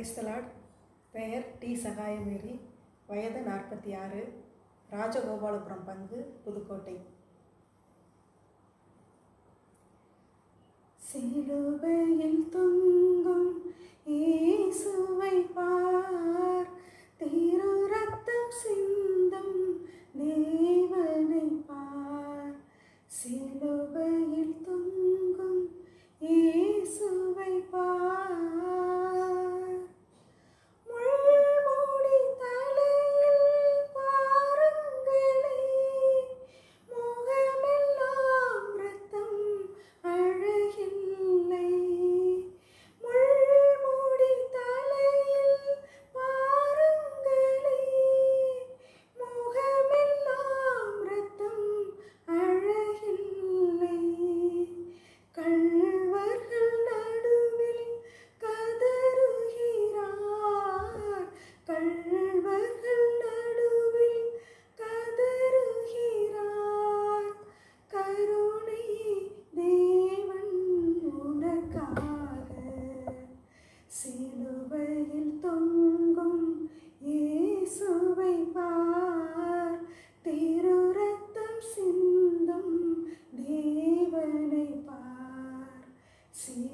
praise the Lord பெயர் D Sahayamary வயது நாற்பத்தி ஆறு ராஜகோபாலபுரம் பங்கு புதுக்கோட்டை சிலுவையில் தொங்கும் இயேசுவை பார் திரு ரத்தம் சிந்தும் தேவனை பார் சிலுவையில் தொங்கும் இயேசுவை பார் முள்முடி தலையில் பாருங்களே முகமெல்லாம் ரத்தம் அழகில்லை முள்முடி தலையில் பாருங்களே முகமெல்லாம் ரத்தம் அழகில்லை கள்வர்கள் நடுவில் கதறுகிறார் கள்வர்கள் நடுவில் கதறுகிறார் கருணை தேவன் உனக்காக சிலுவையில் தொங்கும் இயேசுவை பார் திரு ரத்தம் சிந்தும் தேவனை பார் சிலுவையில்